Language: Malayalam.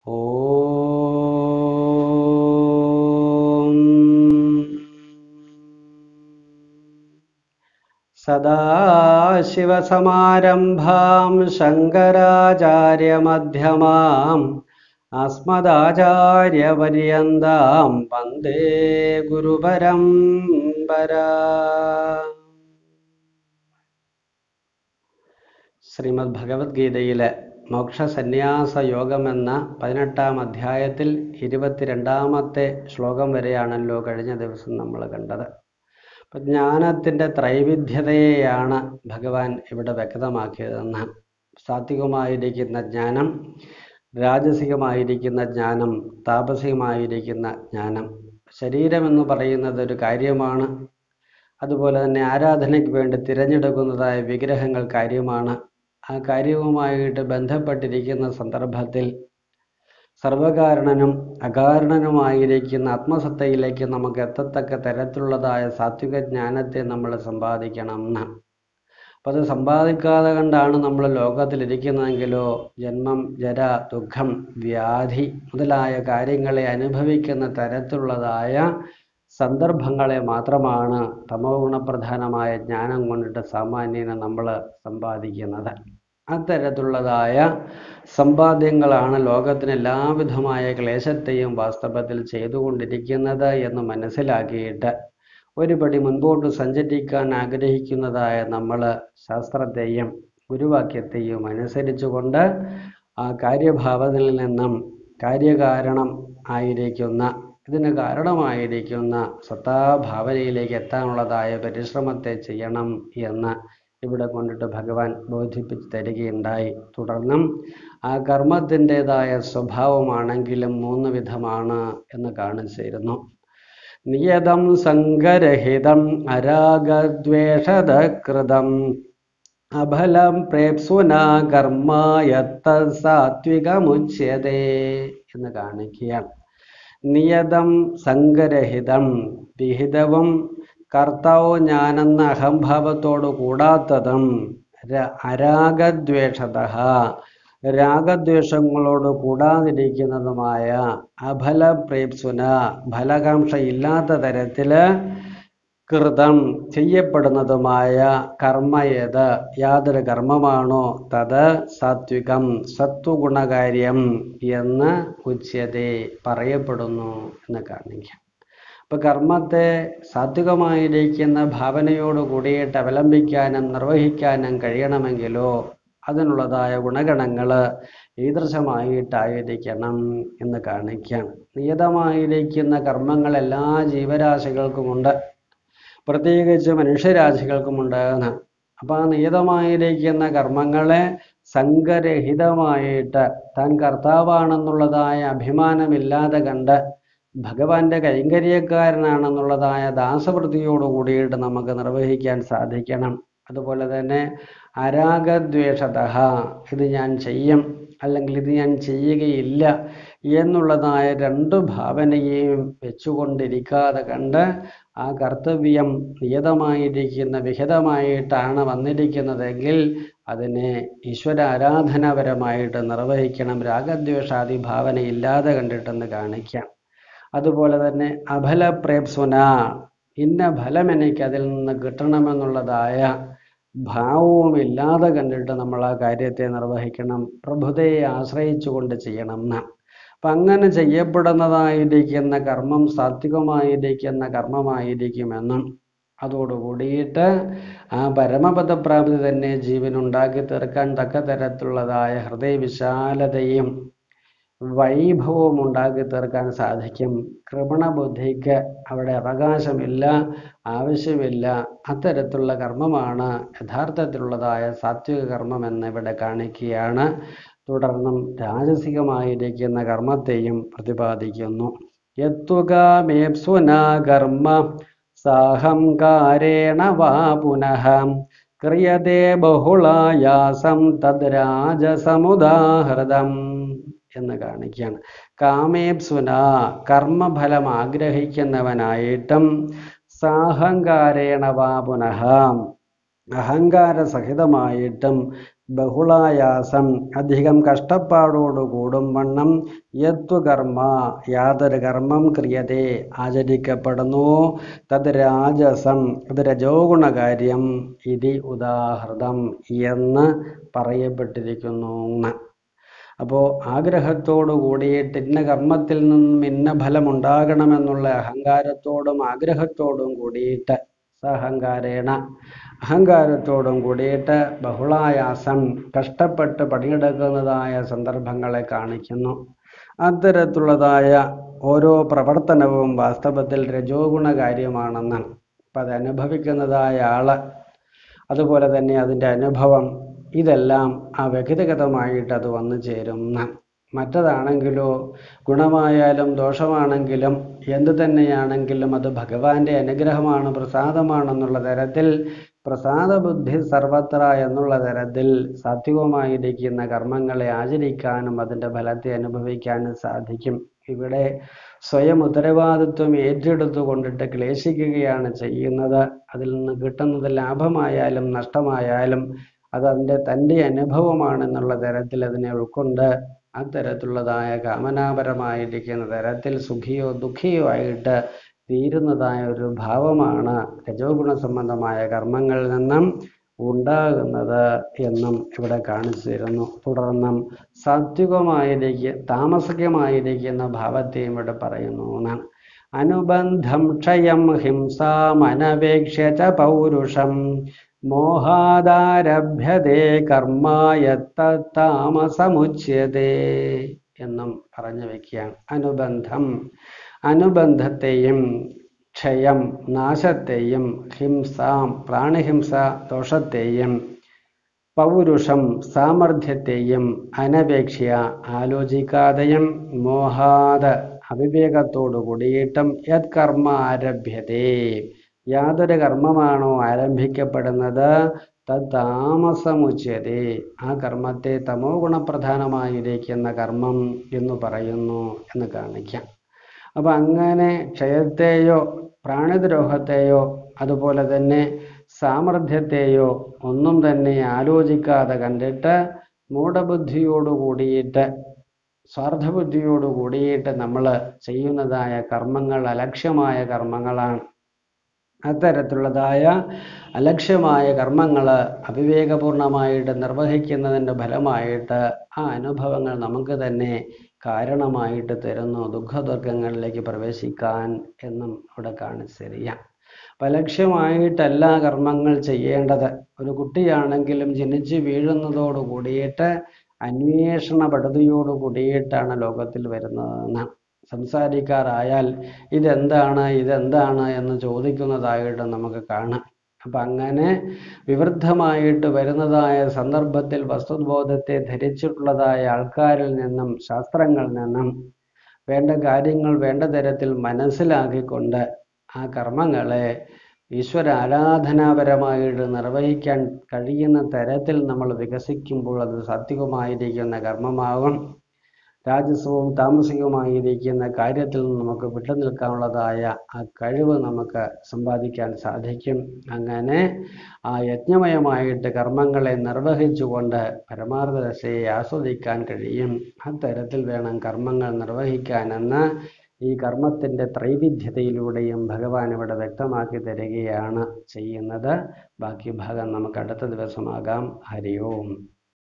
ഓം സദാശിവസമാരംഭാം ശങ്കരാചാര്യമധ്യമാം അസ്മദാചാര്യപര്യന്താം വന്ദേ ഗുരുപരമ്പര ശ്രീമദ് ഭഗവത്ഗീതയിലെ മോക്ഷസന്യാസ യോഗമെന്ന പതിനെട്ടാം അധ്യായത്തിൽ ഇരുപത്തിരണ്ടാമത്തെ ശ്ലോകം വരെയാണല്ലോ കഴിഞ്ഞ ദിവസം നമ്മൾ കണ്ടത് അപ്പം ജ്ഞാനത്തിൻ്റെ ത്രൈവിധ്യതയെയാണ് ഭഗവാൻ ഇവിടെ വ്യക്തമാക്കിയതെന്ന് സാത്വികമായിരിക്കുന്ന ജ്ഞാനം രാജസികമായിരിക്കുന്ന ജ്ഞാനം താപസികമായിരിക്കുന്ന ജ്ഞാനം ശരീരമെന്ന് പറയുന്നത് ഒരു കാര്യമാണ് അതുപോലെ തന്നെ ആരാധനയ്ക്ക് വേണ്ടി തിരഞ്ഞെടുക്കുന്നതായ വിഗ്രഹങ്ങൾ കാര്യമാണ് ആ കാര്യവുമായിട്ട് ബന്ധപ്പെട്ടിരിക്കുന്ന സന്ദർഭത്തിൽ സർവകാരണനും അകാരണനുമായിരിക്കുന്ന ആത്മസത്തയിലേക്ക് നമുക്ക് എത്തത്തക്ക തരത്തിലുള്ളതായ സാത്വിക ജ്ഞാനത്തെ നമ്മൾ സമ്പാദിക്കണം എന്ന് അപ്പം അത് സമ്പാദിക്കാതെ കണ്ടാണ് നമ്മൾ ലോകത്തിലിരിക്കുന്നതെങ്കിലോ ജന്മം ജര ദുഃഖം വ്യാധി മുതലായ കാര്യങ്ങളെ അനുഭവിക്കുന്ന തരത്തിലുള്ളതായ സന്ദർഭങ്ങളെ മാത്രമാണ് തമോ ഗുണപ്രധാനമായ ജ്ഞാനം കൊണ്ടിട്ട് സാമാന്യനെ നമ്മൾ സമ്പാദിക്കുന്നത് അത്തരത്തിലുള്ളതായ സമ്പാദ്യങ്ങളാണ് ലോകത്തിന് എല്ലാവിധമായ ക്ലേശത്തെയും വാസ്തവത്തിൽ ചെയ്തുകൊണ്ടിരിക്കുന്നത് എന്ന് മനസ്സിലാക്കിയിട്ട് ഒരുപടി മുൻപോട്ട് സഞ്ചരിക്കാൻ ആഗ്രഹിക്കുന്നതായ നമ്മൾ ശാസ്ത്രത്തെയും ഗുരുവാക്യത്തെയും അനുസരിച്ചുകൊണ്ട് ആ കാര്യഭാവത്തിൽ നിന്നും കാര്യകാരണം ആയിരിക്കുന്ന ഇതിന് കാരണമായിരിക്കുന്ന സത്താഭാവനയിലേക്ക് എത്താനുള്ളതായ പരിശ്രമത്തെ ചെയ്യണം എന്ന് ഇവിടെ കൊണ്ടിട്ട് ഭഗവാൻ ബോധിപ്പിച്ച് തരികയുണ്ടായി തുടർന്നും ആ കർമ്മത്തിൻ്റെതായ സ്വഭാവമാണെങ്കിലും മൂന്ന് വിധമാണ് എന്ന് കാണിച്ചിരുന്നു നിയതം സംഗരഹിതം അരാഗദ്വേഷതകൃതം അഫലം പ്രേപ്സുന കർമ്മയത്ത സാത്വികമുച്യതേ എന്ന് കാണിക്കുകയാണ് നിയതം സംഗരഹിതം വിഹിതവും കർത്താവ് ഞാനെന്ന അഹംഭാവത്തോട് കൂടാത്തതും അരാഗദ്വേഷത രാഗദ്വേഷങ്ങളോട് കൂടാതിരിക്കുന്നതുമായ അഫല പ്രേപ്സുന ഫലകാംക്ഷയില്ലാത്ത തരത്തില് കൃതം ചെയ്യപ്പെടുന്നതുമായ കർമ്മയത് യാതൊരു കർമ്മമാണോ തത് സാത്വികം സത്വഗുണകാര്യം എന്ന് ഉച്യതേ പറയപ്പെടുന്നു എന്ന് കാണിക്കാം അപ്പൊ കർമ്മത്തെ സാത്വികമായിരിക്കുന്ന ഭാവനയോട് കൂടിയിട്ട് അവലംബിക്കാനും നിർവഹിക്കാനും കഴിയണമെങ്കിലോ അതിനുള്ളതായ ഗുണഗണങ്ങൾ ഈദൃശമായിട്ടായിരിക്കണം എന്ന് കാണിക്കാം നിയതമായിരിക്കുന്ന കർമ്മങ്ങൾ എല്ലാ ജീവരാശികൾക്കുമുണ്ട് പ്രത്യേകിച്ച് മനുഷ്യരാശികൾക്കുമുണ്ട് എന്ന് അപ്പൊ ആ നിയതമായിരിക്കുന്ന കർമ്മങ്ങളെ സംഘരഹിതമായിട്ട് താൻ കർത്താവാണെന്നുള്ളതായ അഭിമാനമില്ലാതെ കണ്ട് ഭഗവാന്റെ കൈങ്കര്യക്കാരനാണെന്നുള്ളതായ ദാസവൃത്തിയോട് കൂടിയിട്ട് നമുക്ക് നിർവഹിക്കാൻ സാധിക്കണം അതുപോലെ തന്നെ അരാഗദ്വേഷത ഇത് ഞാൻ ചെയ്യും അല്ലെങ്കിൽ ഇത് ഞാൻ ചെയ്യുകയില്ല എന്നുള്ളതായ രണ്ട് ഭാവനയെയും വെച്ചുകൊണ്ടിരിക്കാതെ കണ്ട് ആ കർത്തവ്യം നിയതമായിരിക്കുന്ന വിഹിതമായിട്ടാണ് വന്നിരിക്കുന്നതെങ്കിൽ അതിനെ ഈശ്വര ആരാധനാപരമായിട്ട് നിർവഹിക്കണം രാഗദ്വേഷാദി ഭാവന ഇല്ലാതെ കണ്ടിട്ടെന്ന് കാണിക്കാം അതുപോലെ തന്നെ അഫലപ്രേപ്സുന ഇന്ന ഫലം എനിക്ക് അതിൽ നിന്ന് കിട്ടണമെന്നുള്ളതായ ഭാവവുമില്ലാതെ കണ്ടിട്ട് നമ്മൾ ആ കാര്യത്തെ നിർവഹിക്കണം പ്രഭുതയെ ആശ്രയിച്ചുകൊണ്ട് ചെയ്യണം എന്ന് അപ്പം അങ്ങനെ ചെയ്യപ്പെടുന്നതായിരിക്കുന്ന കർമ്മം സാത്വികമായിരിക്കുന്ന കർമ്മമായിരിക്കുമെന്നും അതോടുകൂടിയിട്ട് ആ പരമപദപ്രാപ്തി തന്നെ ജീവനുണ്ടാക്കി തീർക്കാൻ തക്ക തരത്തിലുള്ളതായ ഹൃദയവിശാലതയും വൈഭവവും ഉണ്ടാക്കി തീർക്കാൻ സാധിക്കും കൃപണബുദ്ധിക്ക് അവിടെ അവകാശമില്ല ആവശ്യമില്ല അത്തരത്തിലുള്ള കർമ്മമാണ് യഥാർത്ഥത്തിലുള്ളതായ സാത്വിക കർമ്മം എന്ന് ഇവിടെ കാണിക്കുകയാണ് തുടർന്നും രാജസികമായിരിക്കുന്ന കർമ്മത്തെയും പ്രതിപാദിക്കുന്നു യത്വകാമേപ്സുന കർമ്മ സാഹംകാരേണ വാ പുനഃ ക്രിയതേ ബഹുളായാസം തദ് രാജസമുദാഹൃതം എന്ന് കാണിക്കുകയാണ് കാമേപ്സുന കർമ്മഫലം ആഗ്രഹിക്കുന്നവനായിട്ടും സാഹങ്കാരേണ വാ പുനഃ അഹങ്കാര സഹിതമായിട്ടും ബഹുളായാസം അധികം കഷ്ടപ്പാടോട് കൂടും വണ്ണം യത്വ കർമ്മ യാതൊരു കർമ്മം ക്രിയതേ ആചരിക്കപ്പെടുന്നു തത് രാജസം അത് രജോഗുണ കാര്യം ഇതി ഉദാഹൃതം എന്ന് പറയപ്പെട്ടിരിക്കുന്നു എന്ന് അപ്പോൾ ആഗ്രഹത്തോടു കൂടിയിട്ട് ഇന്ന കർമ്മത്തിൽ നിന്നും ഇന്ന ഫലം ഉണ്ടാകണമെന്നുള്ള അഹങ്കാരത്തോടും ആഗ്രഹത്തോടും കൂടിയിട്ട് സഹങ്കാരേണ അഹങ്കാരത്തോടും കൂടിയിട്ട് ബഹുളായാസം കഷ്ടപ്പെട്ട് പണിയെടുക്കുന്നതായ സന്ദർഭങ്ങളെ കാണിക്കുന്നു അത്തരത്തിലുള്ളതായ ഓരോ പ്രവർത്തനവും വാസ്തവത്തിൽ രജോഗുണ കാര്യമാണെന്നാണ് അപ്പം അത് അനുഭവിക്കുന്നതായ ആള് അതുപോലെ തന്നെ അതിൻ്റെ അനുഭവം ഇതെല്ലാം ആ വ്യക്തിഗതമായിട്ട് അത് വന്നു ചേരും എന്നാണ് മറ്റതാണെങ്കിലോ ഗുണമായാലും ദോഷമാണെങ്കിലും എന്തു തന്നെയാണെങ്കിലും അത് ഭഗവാന്റെ അനുഗ്രഹമാണ് പ്രസാദമാണെന്നുള്ള തരത്തിൽ പ്രസാദ ബുദ്ധി സർവത്ര എന്നുള്ള തരത്തിൽ സാത്വികമായിരിക്കുന്ന കർമ്മങ്ങളെ ആചരിക്കാനും അതിൻ്റെ ഫലത്തെ അനുഭവിക്കാനും സാധിക്കും ഇവിടെ സ്വയം ഉത്തരവാദിത്വം ഏറ്റെടുത്തു കൊണ്ടിട്ട് ക്ലേശിക്കുകയാണ് ചെയ്യുന്നത് അതിൽ നിന്ന് കിട്ടുന്നത് ലാഭമായാലും നഷ്ടമായാലും അത് അതിൻ്റെ തൻ്റെ അനുഭവമാണെന്നുള്ള തരത്തിൽ അതിനെ ഉൾക്കൊണ്ട് അത്തരത്തിലുള്ളതായ കാമനാപരമായിരിക്കുന്ന തരത്തിൽ സുഖിയോ ദുഃഖിയോ ആയിട്ട് തീരുന്നതായ ഒരു ഭാവമാണ് രജോ ഗുണ സംബന്ധമായ കർമ്മങ്ങളിൽ നിന്നും ഉണ്ടാകുന്നത് എന്നും ഇവിടെ കാണിച്ചു തരുന്നു തുടർന്നും സാത്വികമായിരിക്ക താമസികമായിരിക്കുന്ന ഭാവത്തെയും ഇവിടെ പറയുന്നു എന്നാണ് അനുബന്ധം ക്ഷയം ഹിംസാമനപേക്ഷ ച പൗരുഷം മോഹാദാരഭ്യതേ കർമായത്താമസമുച്യതേ എന്നും പറഞ്ഞു വയ്ക്കുകയാണ് അനുബന്ധം അനുബന്ധത്തെയും ക്ഷയം നാശത്തെയും ഹിംസാം പ്രാണിഹിംസ ദോഷത്തെയും പൗരുഷം സാമർഥ്യത്തെയും അനപേക്ഷ ആലോചിക്കാതെയും മോഹാദ അവിവേകത്തോടു കൂടിയിട്ടും യത് കർമ്മ ആരഭ്യതേ യാതൊരു കർമ്മമാണോ ആരംഭിക്കപ്പെടുന്നത് തത് താമസമുച്യതേ ആ കർമ്മത്തെ തമോ ഗുണപ്രധാനമായിരിക്കുന്ന കർമ്മം എന്ന് പറയുന്നു എന്ന് കാണിക്കാം അപ്പം അങ്ങനെ ക്ഷയത്തെയോ പ്രാണിദ്രോഹത്തെയോ അതുപോലെ തന്നെ സാമർഥ്യത്തെയോ ഒന്നും തന്നെ ആലോചിക്കാതെ കണ്ടിട്ട് മൂഢബുദ്ധിയോട് കൂടിയിട്ട് സ്വാർത്ഥബുദ്ധിയോട് കൂടിയിട്ട് നമ്മൾ ചെയ്യുന്നതായ കർമ്മങ്ങൾ അലക്ഷ്യമായ കർമ്മങ്ങളാണ് അത്തരത്തിലുള്ളതായ അലക്ഷ്യമായ കർമ്മങ്ങൾ അവിവേകപൂർണമായിട്ട് നിർവഹിക്കുന്നതിൻ്റെ ഫലമായിട്ട് ആ അനുഭവങ്ങൾ നമുക്ക് തന്നെ കാരണമായിട്ട് തരുന്നു ദുഃഖദുർഗങ്ങളിലേക്ക് പ്രവേശിക്കാൻ എന്നും ഇവിടെ കാണിച്ചു തരികയാണ് അപ്പം ലക്ഷ്യമായിട്ടല്ല കർമ്മങ്ങൾ ചെയ്യേണ്ടത് ഒരു കുട്ടിയാണെങ്കിലും ജനിച്ച് വീഴുന്നതോട് കൂടിയിട്ട് അന്വേഷണ പടുതിയോട് കൂടിയിട്ടാണ് ലോകത്തിൽ വരുന്നതെന്ന് സംസാരിക്കാറായാൽ ഇതെന്താണ് ഇതെന്താണ് എന്ന് ചോദിക്കുന്നതായിട്ട് നമുക്ക് കാണാം അപ്പം അങ്ങനെ വിവൃദ്ധമായിട്ട് വരുന്നതായ സന്ദർഭത്തിൽ വസ്തുബോധത്തെ ധരിച്ചിട്ടുള്ളതായ ആൾക്കാരിൽ നിന്നും ശാസ്ത്രങ്ങളിൽ നിന്നും വേണ്ട കാര്യങ്ങൾ വേണ്ട തരത്തിൽ മനസ്സിലാക്കിക്കൊണ്ട് ആ കർമ്മങ്ങളെ ഈശ്വര ആരാധനാപരമായിട്ട് നിർവഹിക്കാൻ കഴിയുന്ന തരത്തിൽ നമ്മൾ വികസിക്കുമ്പോൾ അത് സാത്വികമായിരിക്കുന്ന കർമ്മമാകും രാജസവും താമസികവുമായിരിക്കുന്ന കാര്യത്തിൽ നിന്ന് നമുക്ക് വിട്ടു നിൽക്കാനുള്ളതായ ആ കഴിവ് നമുക്ക് സമ്പാദിക്കാൻ സാധിക്കും അങ്ങനെ ആ യജ്ഞമയമായിട്ട് കർമ്മങ്ങളെ നിർവഹിച്ചുകൊണ്ട് പരമാർത്ഥ ദശയെ ആസ്വദിക്കാൻ കഴിയും അത്തരത്തിൽ വേണം കർമ്മങ്ങൾ നിർവഹിക്കാനെന്ന് ഈ കർമ്മത്തിൻ്റെ ത്രൈവിധ്യതയിലൂടെയും ഭഗവാൻ ഇവിടെ വ്യക്തമാക്കി തരികയാണ് ചെയ്യുന്നത് ബാക്കി ഭാഗം നമുക്ക് അടുത്ത ദിവസമാകാം ഹരി ഓം